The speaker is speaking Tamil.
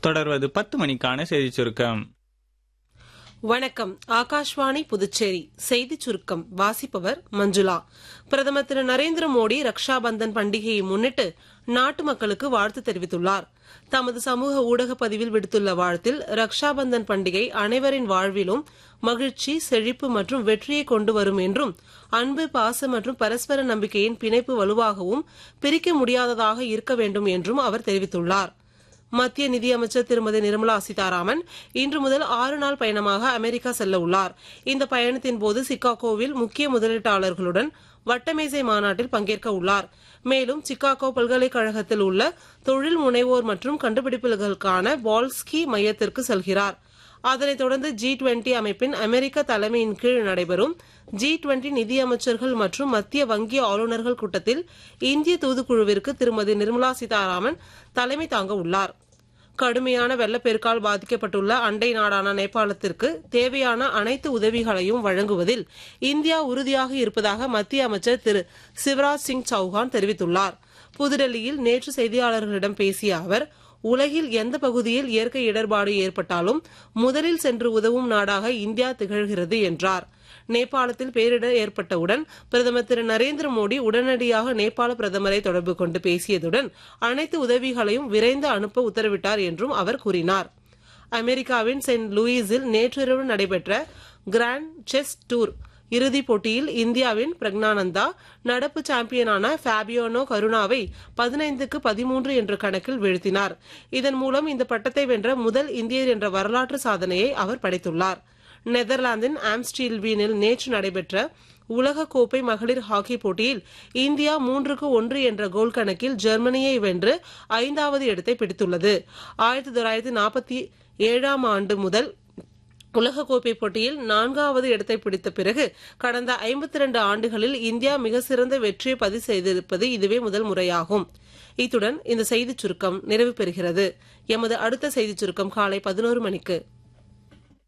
தொடர்வது பத்து மணிக்கான செய்திச் சுருக்கம் வணக்கம் ஆகாஷ்வாணி புதுச்சேரி செய்திச் சுருக்கம் வாசிப்பவர் மஞ்சுளா பிரதமர் திரு நரேந்திர மோடி ரக்ஷா பந்தன் பண்டிகையை முன்னிட்டு நாட்டு மக்களுக்கு வாழ்த்து தெரிவித்துள்ளார் தமது சமூக ஊடக பதிவில் விடுத்துள்ள வாழ்த்தில் ரக்ஷா பந்தன் பண்டிகை அனைவரின் வாழ்விலும் மகிழ்ச்சி செழிப்பு மற்றும் வெற்றியை கொண்டு வரும் என்றும் அன்பு பாசம் மற்றும் பரஸ்பர நம்பிக்கையின் பிணைப்பு வலுவாகவும் பிரிக்க முடியாததாக இருக்க வேண்டும் என்றும் அவர் தெரிவித்துள்ளார் மத்திய நிதியமைச்சர் திருமதி நிர்மலா சீதாராமன் இன்று முதல் ஆறு நாள் பயணமாக அமெரிக்கா செல்ல உள்ளார் இந்த பயணத்தின் போது சிகாகோவில் முக்கிய முதலீட்டாளர்களுடன் வட்டமேசை மாநாட்டில் பங்கேற்க உள்ளார் மேலும் சிகாகோ பல்கலைக்கழகத்தில் உள்ள தொழில் முனைவோர் மற்றும் கண்டுபிடிப்புகளுக்கான பால்ஸ்கி மையத்திற்கு செல்கிறார் அதனைத் தொடர்ந்து ஜி டுவெண்டி அமைப்பின் அமெரிக்க தலைமையின் கீழ் நடைபெறும் ஜி டுவெண்டி நிதியமைச்சர்கள் மற்றும் மத்திய வங்கி ஆளுநர்கள் கூட்டத்தில் இந்திய தூதுக்குழுவிற்கு திருமதி நிர்மலா சீதாராமன் தலைமை தாங்க உள்ளார் கடுமையான வெள்ளப்பெருக்கால் பாதிக்கப்பட்டுள்ள அண்டை நாடான நேபாளத்திற்கு தேவையான அனைத்து உதவிகளையும் வழங்குவதில் இந்தியா உறுதியாக இருப்பதாக மத்திய அமைச்சர் திரு சிவராஜ் சிங் சௌஹான் தெரிவித்துள்ளார் புதுடெல்லியில் நேற்று செய்தியாளர்களிடம் பேசிய அவர் உலகில் எந்த பகுதியில் இயற்கை இடர்பாடு ஏற்பட்டாலும் முதலில் சென்று உதவும் நாடாக இந்தியா திகழ்கிறது என்றார் நேபாளத்தில் பேரிடர் ஏற்பட்டவுடன் பிரதமர் திரு நரேந்திர மோடி உடனடியாக நேபாள பிரதமரை தொடர்பு கொண்டு பேசியதுடன் அனைத்து உதவிகளையும் விரைந்து அனுப்ப உத்தரவிட்டார் என்றும் அவர் கூறினார் அமெரிக்காவின் செயின்ட் லூயிஸில் நேற்றிரவு நடைபெற்ற கிராண்ட் செஸ் டூர் இறுதிப் போட்டியில் இந்தியாவின் பிரக்னானந்தா நடப்பு சாம்பியனான ஃபேபியோனோ கருணாவை பதினைந்துக்கு பதிமூன்று என்ற கணக்கில் வீழ்த்தினார் இதன் மூலம் இந்த பட்டத்தை வென்ற முதல் இந்தியர் என்ற வரலாற்று சாதனையை அவர் படைத்துள்ளார் நெதர்லாந்தின் ஆம்ஸ்டீல்வீனில் நேற்று நடைபெற்ற உலக கோப்பை மகளிர் ஹாக்கி போட்டியில் இந்தியா மூன்றுக்கு ஒன்று என்ற கோல் கணக்கில் ஜெர்மனியை வென்று ஐந்தாவது இடத்தை பிடித்துள்ளது ஆயிரத்தி தொள்ளாயிரத்தி நாற்பத்தி ஏழாம் ஆண்டு முதல் உலகக்கோப்பை போட்டியில் நான்காவது இடத்தை பிடித்த பிறகு கடந்த ஐம்பத்தி இரண்டு ஆண்டுகளில் இந்தியா மிக சிறந்த வெற்றியை பதிவு செய்திருப்பது இதுவே முதல் முறையாகும் இத்துடன் இந்த செய்திச் சுருக்கம் நிறைவு பெறுகிறது எமது அடுத்த செய்திச் சுருக்கம் காலை பதினோரு மணிக்கு